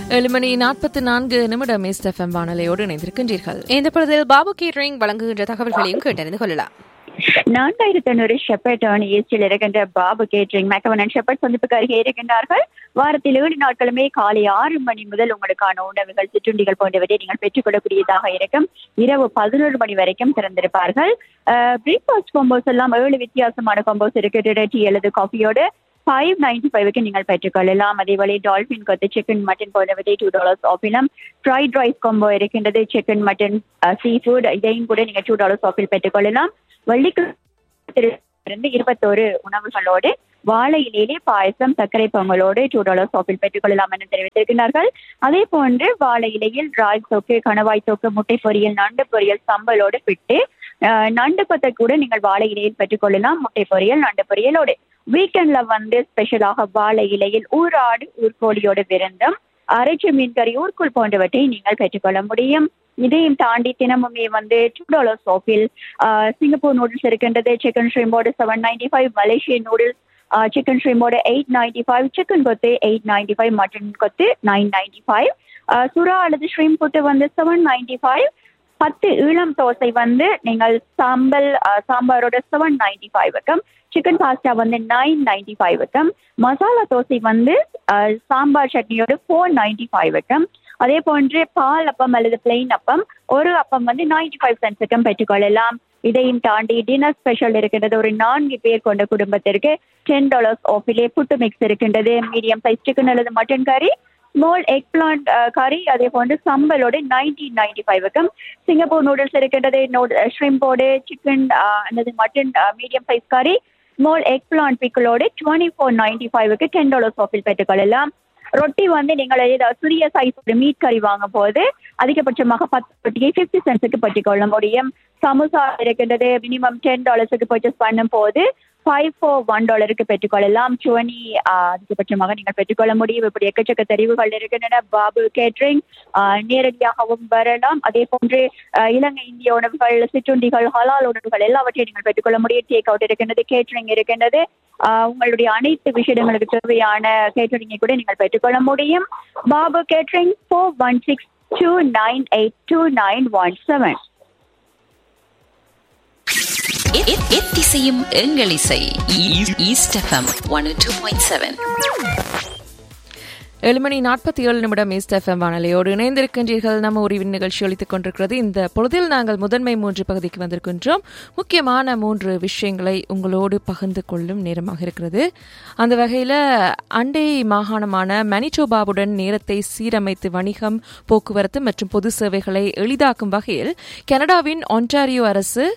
ஏழு மணி நாற்பத்தி நான்கு நிமிடம் எஸ்எஃப்எம் வானொலியோடு இணைந்திருக்கின்றீர்கள் இந்த பொழுதில் பாபு கேட்டரிங் வழங்குகின்ற தகவல்களையும் கேட்டறிந்து கொள்ளலாம் நான்காயிரத்தி ஐநூறு ஷெப்பர்ட் ஈஸ்டில் இருக்கின்ற பாபு கேட்டரிங் மேக்கவனன் ஷெப்பர்ட் சந்திப்புக்கு அருகே இருக்கின்றார்கள் வாரத்தில் ஏழு நாட்களுமே காலை ஆறு மணி முதல் உங்களுக்கான உணவுகள் சிற்றுண்டிகள் போன்றவற்றை நீங்கள் பெற்றுக்கொள்ளக்கூடியதாக இருக்கும் இரவு பதினோரு மணி வரைக்கும் திறந்திருப்பார்கள் பிரேக்ஃபாஸ்ட் காம்போஸ் எல்லாம் ஏழு வித்தியாசமான காம்போஸ் இருக்கு டீ அல்லது காஃபியோடு ஃபைவ் நைன்டி ஃபைவ்க்கு நீங்கள் பெற்றுக்கொள்ளலாம் அதேவேளை டால்பின் கொத்து சிக்கன் மட்டன் போன்றவற்றை டூ டாலர்ஸ் ஆஃபிலும் ஃப்ரைட் ரைஸ் காம்போ இருக்கின்றது சிக்கன் மட்டன் சீ ஃபுட் இதையும் கூட நீங்கள் டூ டாலர்ஸ் ஆஃபில் பெற்றுக்கொள்ளலாம் வெள்ளிக்கிழமை இருபத்தோரு உணவுகளோடு வாழை இலையிலே பாயசம் சர்க்கரை பொங்கலோடு டூ டாலர்ஸ் ஆஃபில் பெற்றுக்கொள்ளலாம் என தெரிவித்திருக்கிறார்கள் அதே போன்று வாழை இலையில் ராய் தொக்கு கணவாய் தொக்கு முட்டை பொரியல் நண்டு பொரியல் சம்பலோடு பிட்டு நண்டு கொத்தை கூட நீங்கள் வாழை இலையில் பெற்றுக்கொள்ளலாம் முட்டை பொரியல் நண்டு பொரியலோடு வீக்கெண்ட்ல வந்து ஸ்பெஷலாக வாழை இலையில் ஊராடு ஊர்கோழியோடு விருந்தும் அரைச்சி மீன் கறி ஊர்க்குள் போன்றவற்றை நீங்கள் பெற்றுக்கொள்ள முடியும் இதையும் தாண்டி தினமுமே வந்து டூ டாலர் சோப்பில் சிங்கப்பூர் நூடுல்ஸ் இருக்கின்றது சிக்கன் ஷ்ரீம்போடு seven ninety five Malaysian noodles chicken ஷ்ரீம்போட eight ninety five chicken kothu eight ninety five mutton kothu nine ninety five சுறா அல்லது ஷ்ரீம் புட்டு வந்து செவன் நைன்டி ஃபைவ் பத்து ஈழம் தோசை வந்து நீங்கள் சாம்பல் சாம்பாரோட செவன் நைன்டி ஃபைவுக்கும் சிக்கன் பாஸ்டா வந்து நைன் நைன்டி ஃபைவுக்கும் மசாலா தோசை வந்து சாம்பார் சட்னியோட ஃபோர் நைன்டி ஃபைவுக்கும் அதே போன்று பால் அப்பம் அல்லது பிளெயின் அப்பம் ஒரு அப்பம் வந்து நைன்டி ஃபைவ் சென்ட்ஸுக்கும் பெற்றுக்கொள்ளலாம் இதையும் தாண்டி டின்னர் ஸ்பெஷல் இருக்கின்றது ஒரு நான்கு பேர் கொண்ட குடும்பத்திற்கு டென் டாலர்ஸ் ஆஃபிலே புட்டு மிக்ஸ் இருக்கின்றது மீடியம் சைஸ் சிக்கன் அல்லது மட்டன் கறி ஸ்மால் எக் பிளான்ட் கறி அதே போன்று சம்பலோடு நைன்டீன் நைன்டி ஃபைவுக்கும் சிங்கப்பூர் நூடுல்ஸ் இருக்கின்றது ஷ்ரிம்போடு சிக்கன் அல்லது மட்டன் மீடியம் சைஸ் கறி ஸ்மால் எக் பிளான்ட் பிக்கிளோடு டுவெண்ட்டி ஃபோர் நைன்டி ஃபைவுக்கு டென் டாலர்ஸ் ஆஃபில் பெற்றுக்கொள்ளலாம் ரொட்டி வந்து நீங்கள் ஏதாவது சிறிய சைஸ் ஒரு மீட் கறி வாங்கும் போது அதிகபட்சமாக பத்து ரொட்டியை ஃபிஃப்டி சென்ட்ஸுக்கு பெற்றுக்கொள்ள முடியும் சமோசா இருக்கின்றது மினிமம் டென் டாலர்ஸுக்கு பர்ச்சேஸ் பண்ணும் போது ஃபைவ் ஃபோர் ஒன் டாலருக்கு பெற்றுக்கொள்ளலாம் டுவெண்ட்டி அதிகபட்சமாக நீங்கள் பெற்றுக்கொள்ள முடியும் இப்படி எக்கச்சக்க தெரிவுகள் இருக்கின்றன பாபு கேட்ரிங் நேரடியாகவும் வரலாம் அதே போன்று இலங்கை இந்திய உணவுகள் சிற்றுண்டிகள் ஹலால் உணவுகள் எல்லாவற்றையும் நீங்கள் பெற்றுக்கொள்ள முடியும் டேக் அவுட் இருக்கின்றது கேட்ரிங் இருக்கின்றது உங்களுடைய அனைத்து விஷயங்களுக்கு தேவையான கேட்டரிங்கை கூட நீங்கள் பெற்றுக்கொள்ள முடியும் Babu catering four one six two nine eight two nine one seven எத்திசையும் எங்கள் இசை east F M one two point seven ஏழு மணி நாற்பத்தி ஏழு நிமிடம் ஈஸ்ட் எஃப்எம் வானொலியோடு இணைந்திருக்கின்றீர்கள் நம்ம உரிவின் நிகழ்ச்சி அளித்துக் கொண்டிருக்கிறது இந்த பொழுதில் நாங்கள் முதன்மை மூன்று பகுதிக்கு வந்திருக்கின்றோம் முக்கியமான மூன்று விஷயங்களை உங்களோடு பகிர்ந்து கொள்ளும் நேரமாக இருக்கிறது அந்த வகையில் அண்டை மாகாணமான மணிச்சோபாவுடன் நேரத்தை சீரமைத்து வணிகம் போக்குவரத்து மற்றும் பொது சேவைகளை எளிதாக்கும் வகையில் கனடாவின் ஒன்டாரியோ அரசு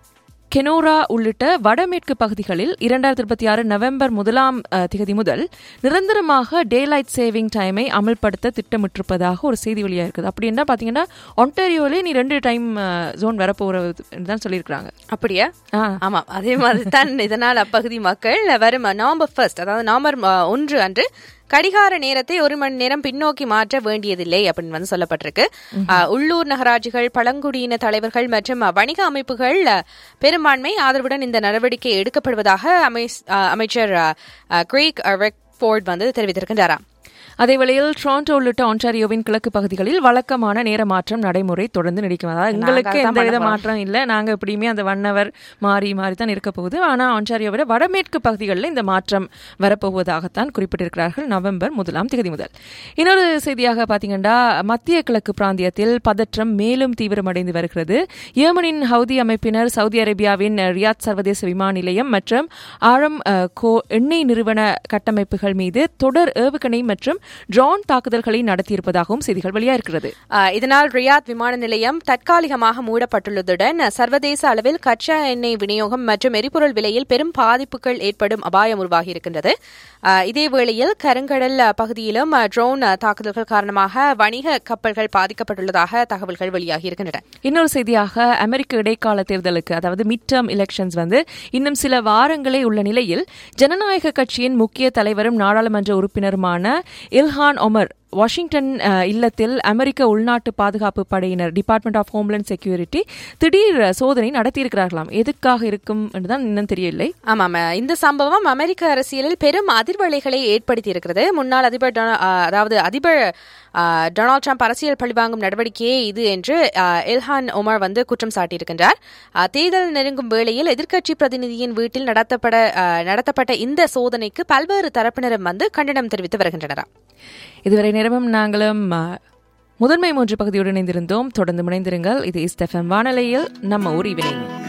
கெனோரா உள்ளிட்ட வடமேற்கு பகுதிகளில் இரண்டாயிரத்தி இருபத்தி ஆறு நவம்பர் முதலாம் திகதி முதல் நிரந்தரமாக டே லைட் சேவிங் டைமை அமல்படுத்த திட்டமிட்டிருப்பதாக ஒரு செய்தி வெளியாக இருக்குது அப்படி என்ன பார்த்தீங்கன்னா ஒன்டாரியோலே நீ ரெண்டு டைம் ஜோன் வரப்போகிறது தான் சொல்லியிருக்கிறாங்க அப்படியா ஆமாம் அதே மாதிரி தான் இதனால் அப்பகுதி மக்கள் வரும் நவம்பர் ஃபர்ஸ்ட் அதாவது நவம்பர் ஒன்று அன்று கடிகார நேரத்தை ஒரு மணி நேரம் பின்னோக்கி மாற்ற வேண்டியதில்லை அப்படின்னு வந்து சொல்லப்பட்டிருக்கு உள்ளூர் நகராட்சிகள் பழங்குடியின தலைவர்கள் மற்றும் வணிக அமைப்புகள் பெரும்பான்மை ஆதரவுடன் இந்த நடவடிக்கை எடுக்கப்படுவதாக அமைச்சர் கிரேக் ரெக்ஃபோர்ட் வந்து தெரிவித்திருக்கின்றாராம் அதேவேளையில் டொரண்டோ உள்ளிட்ட ஆன்டாரியோவின் கிழக்கு பகுதிகளில் வழக்கமான நேர மாற்றம் நடைமுறை தொடர்ந்து நீடிக்கும் அதாவது எங்களுக்கு எந்த வித மாற்றம் இல்லை நாங்கள் எப்படியுமே அந்த ஒன் ஹவர் மாறி மாறி தான் இருக்க போகுது ஆனால் ஆன்டாரியோவிட வடமேற்கு பகுதிகளில் இந்த மாற்றம் வரப்போவதாகத்தான் குறிப்பிட்டிருக்கிறார்கள் நவம்பர் முதலாம் தேதி முதல் இன்னொரு செய்தியாக பார்த்தீங்கன்னா மத்திய கிழக்கு பிராந்தியத்தில் பதற்றம் மேலும் தீவிரமடைந்து வருகிறது ஏமனின் ஹவுதி அமைப்பினர் சவுதி அரேபியாவின் ரியாத் சர்வதேச விமான நிலையம் மற்றும் ஆழம் கோ எண்ணெய் நிறுவன கட்டமைப்புகள் மீது தொடர் ஏவுகணை மற்றும் ட்ரோன் தாக்குதல்களை நடத்தியிருப்பதாகவும் செய்திகள் வெளியாகிறது இதனால் ரியாத் விமான நிலையம் தற்காலிகமாக மூடப்பட்டுள்ளதுடன் சர்வதேச அளவில் கச்சா எண்ணெய் விநியோகம் மற்றும் எரிபொருள் விலையில் பெரும் பாதிப்புகள் ஏற்படும் அபாயம் உருவாகி இருக்கின்றது இதே வேளையில் கருங்கடல் பகுதியிலும் ட்ரோன் தாக்குதல்கள் காரணமாக வணிக கப்பல்கள் பாதிக்கப்பட்டுள்ளதாக தகவல்கள் வெளியாகி இருக்கின்றன இன்னொரு செய்தியாக அமெரிக்க இடைக்கால தேர்தலுக்கு அதாவது மிட் டேர்ம் எலெக்ஷன்ஸ் வந்து இன்னும் சில வாரங்களே உள்ள நிலையில் ஜனநாயக கட்சியின் முக்கிய தலைவரும் நாடாளுமன்ற உறுப்பினருமான இல்ஹான் ஒமர் வாஷிங்டன் அஹ், இல்லத்தில் அமெரிக்க உள்நாட்டு பாதுகாப்பு படையினர் டிபார்ட்மெண்ட் ஆஃப் ஹோம்லேண்ட் செக்யூரிட்டி திடீர் சோதனை நடத்தியிருக்கிறார்களாம் எதுக்காக இருக்கும் என்றுதான் இன்னும் தெரியவில்லை ஆமாம் இந்த சம்பவம் அமெரிக்க அரசியலில் பெரும் அதிர்வலைகளை ஏற்படுத்தி இருக்கிறது முன்னாள் அதிபர் டொனா- ஆ, அதாவது அதிபர் ஆ, டொனால்ட் ட்ரம்ப் அரசியல் பழிவாங்கும் நடவடிக்கையே இது என்று ஆ, இல்ஹான் உமர் வந்து குற்றம் சாட்டியிருக்கின்றார் ஆ, தேர்தல் நெருங்கும் வேளையில் எதிர்க்கட்சி பிரதிநிதியின் வீட்டில் நடத்தப்பட ஆ, நடத்தப்பட்ட இந்த சோதனைக்கு பல்வேறு தரப்பினரும் வந்து கண்டனம் தெரிவித்து வருகின்றனராம் இதுவரை நேரமும் நாங்களும் அஹ், முதன்மை மூன்று பகுதியுடன் இணைந்திருந்தோம் தொடர்ந்து முனைந்திருங்கள் இது இஸ்தஃபம் வானொலியில் நம்ம ஊர் இவினை